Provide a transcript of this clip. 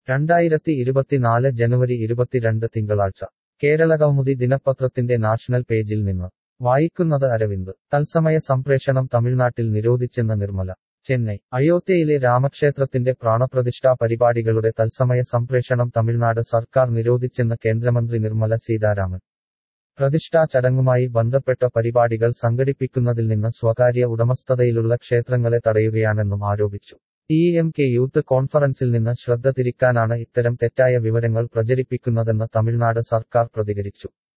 രണ്ടായിരത്തി ഇരുപത്തിനാല് ജനുവരി ഇരുപത്തിരണ്ട് തിങ്കളാഴ്ച കേരള കൗമുദി ദിനപത്രത്തിന്റെ നാഷണൽ പേജിൽ നിന്ന് വായിക്കുന്നത് അരവിന്ദ് തത്സമയ സംപ്രേഷണം തമിഴ്നാട്ടിൽ നിരോധിച്ചെന്ന് നിർമ്മല ചെന്നൈ അയോധ്യയിലെ രാമക്ഷേത്രത്തിന്റെ പ്രാണപ്രതിഷ്ഠാ പരിപാടികളുടെ തത്സമയ സംപ്രേഷണം തമിഴ്നാട് സർക്കാർ നിരോധിച്ചെന്ന് കേന്ദ്രമന്ത്രി നിർമ്മല സീതാരാമൻ പ്രതിഷ്ഠാ ചടങ്ങുമായി ബന്ധപ്പെട്ട പരിപാടികൾ സംഘടിപ്പിക്കുന്നതിൽ നിന്ന് സ്വകാര്യ ഉടമസ്ഥതയിലുള്ള ക്ഷേത്രങ്ങളെ തടയുകയാണെന്നും ആരോപിച്ചു ടി എം കെ യൂത്ത് കോൺഫറൻസിൽ നിന്ന് ശ്രദ്ധ തിരിക്കാനാണ് ഇത്തരം തെറ്റായ വിവരങ്ങൾ പ്രചരിപ്പിക്കുന്നതെന്ന് തമിഴ്നാട് സർക്കാർ പ്രതികരിച്ചു